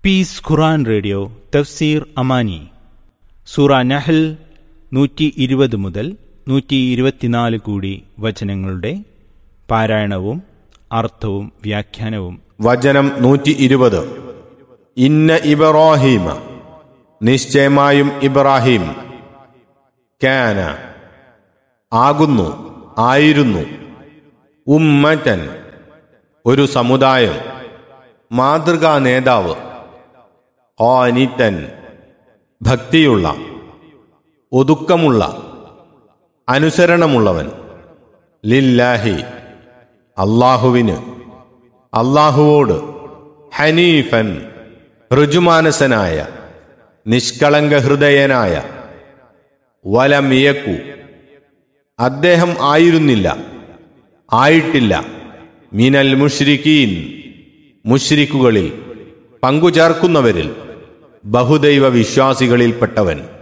piece ഖുറാൻ radio തഫ്സീർ അമാനി സൂറ നഹൽ നൂറ്റി ഇരുപത് മുതൽ നൂറ്റി ഇരുപത്തിനാല് കൂടി വചനങ്ങളുടെ പാരായണവും അർത്ഥവും വ്യാഖ്യാനവും വചനം നൂറ്റി ഇരുപത് ഇന്ന ഇബ്രാഹീമ നിശ്ചയമായും ഇബ്രാഹിം കാന ആകുന്നു ആയിരുന്നു ഉമ്മറ്റൻ ഒരു സമുദായം മാതൃകാ നേതാവ് ഓനിത്തൻ ഭക്തിയുള്ള ഒതുക്കമുള്ള അനുസരണമുള്ളവൻ ലില്ലാഹി അള്ളാഹുവിന് അള്ളാഹുവോട് ഹനീഫൻ ഋജുമാനസനായ നിഷ്കളങ്ക ഹൃദയനായ വലമിയക്കു അദ്ദേഹം ആയിരുന്നില്ല ആയിട്ടില്ല മിനൽ മുഷ്രിക്കീൻ മുഷ്രിക്കുകളിൽ പങ്കുചേർക്കുന്നവരിൽ ബഹുദൈവ വിശ്വാസികളിൽപ്പെട്ടവൻ